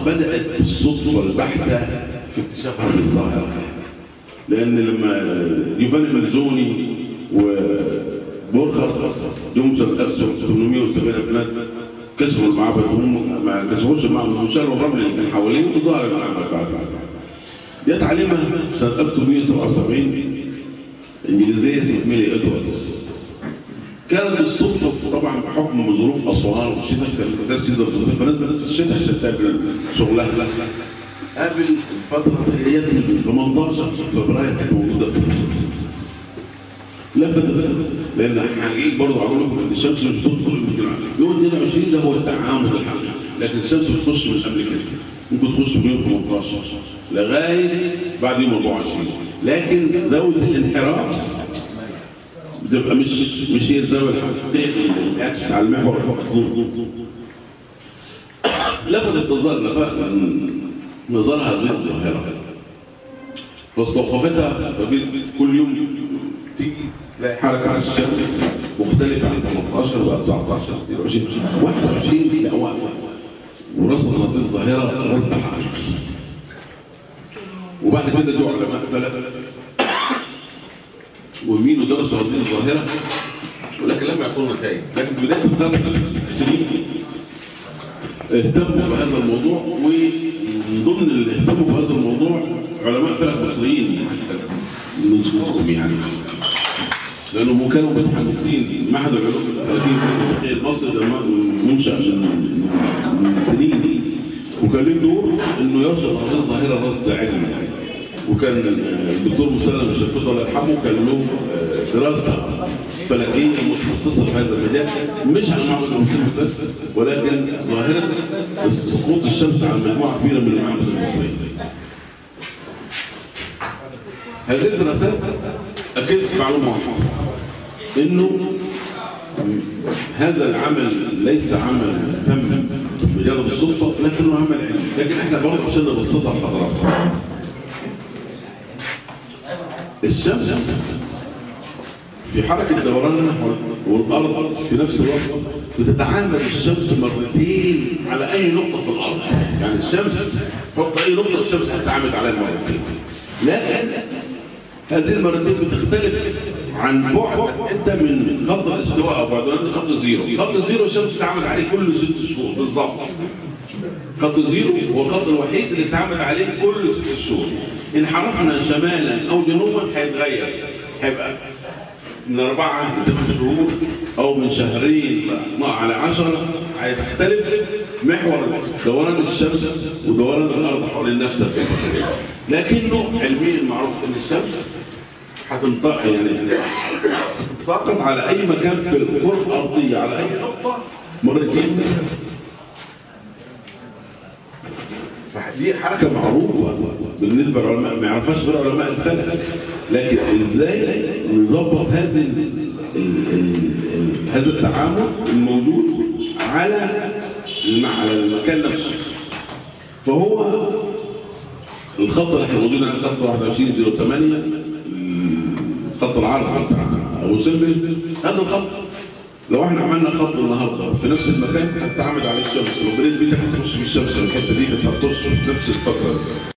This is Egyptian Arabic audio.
بدات بالصدفه البحته في اكتشاف هذه الظاهره لان لما جيوفاني مالزوني وبورخر يوم سنه 1870 بلاد كشفوا المعبد هم ما كشفوش المعبد هم شالوا الرمل اللي كان حواليه وظهر المعبد بعد جت علينا في سنه 1877 انجليزيه اسمها ميلي ادواردز كانت بالصدفه طبعا بحكم ظروف اسوان والشتاء كانت ما تقدرش تنزل في الصيف فنزلت في الشتاء عشان تعمل شغلها قابل الفتره اللي هي 18 فبراير كانت موجوده في لفت لان هنجيك برضه هقول لكم ان الشمس مش بتدخل يوم 22 ده هو التعامد الحقيقي لكن الشمس بتخش من قبل كده ممكن تخش من يوم 18 لغايه بعد يوم 24 لكن زاويه الانحراف بتبقى مش مش هي الزاويه الحقيقيه الاكس على المحور لفتت نظر نظر هذه الظاهره فاستوقفتها فبيت كل يوم تيجي تلاقي حركه على الشمس مختلفه عن 18 بقى 19 22 21 لا واقفه ورصد هذه الظاهره رصد حقيقي وبعد كده جوا علماء فلك ومين درسوا هذه الظاهره ولكن لم يكونوا نتائج لكن بدايه القرن العشرين اهتموا بهذا الموضوع ومن ضمن اللي اهتموا بهذا الموضوع علماء فلك مصريين نذكرهم يعني لانهم كانوا متحمسين معهد العلوم الفلكيه المصري ده منشا من سنين وكان له دور انه يرشد هذه الظاهره رصد علمي وكان الدكتور مسلم الشرقوطي الله يرحمه كان له دراسه فلكيه متخصصه في هذا المجال مش على معبد المسلم بس ولكن ظاهره سقوط الشمس على مجموعه كبيره من المعابد المصريه. هذه الدراسات اكيد معلومه واحده انه هذا العمل ليس عمل تم مجرد الصدفه لكنه عمل علمي لكن احنا برضه عشان نبسطها لحضراتكم الشمس في حركة دورانها والأرض في نفس الوقت بتتعامل الشمس مرتين على أي نقطة في الأرض يعني الشمس حط أي نقطة الشمس هتتعامل عليها مرتين لكن هذه المرتين بتختلف عن بعد انت من خط الاستواء او بعد خط زيرو خط زيرو الشمس تتعامل عليه كل ست شهور بالظبط خط زيرو هو الخط الوحيد اللي اتعامل عليه كل ست شهور ان حرفنا شمالا او جنوبا هيتغير هيبقى من أربعة لثمان شهور أو من شهرين على عشرة هيختلف محور دوران الشمس ودوران الأرض حوالين نفس الفكرة لكنه علميا معروف إن الشمس هتنطق يعني تسقط على أي مكان في الكرة الأرضية على أي نقطة مرتين دي حركة معروفة بالنسبة للعلماء ما يعرفهاش غير علماء الفلك لكن ازاي نظبط هذا ال ال ال هذا التعامل الموجود على على المكان نفسه فهو الخط اللي احنا موجود على خط 2108 خط العرض بتاع ابو سمبل هذا الخط لو احنا عملنا خط النهارده في نفس المكان هتعمد عليه الشمس وبنسبتها هتخش في الشمس الحته دي بس هتخش في نفس الفتره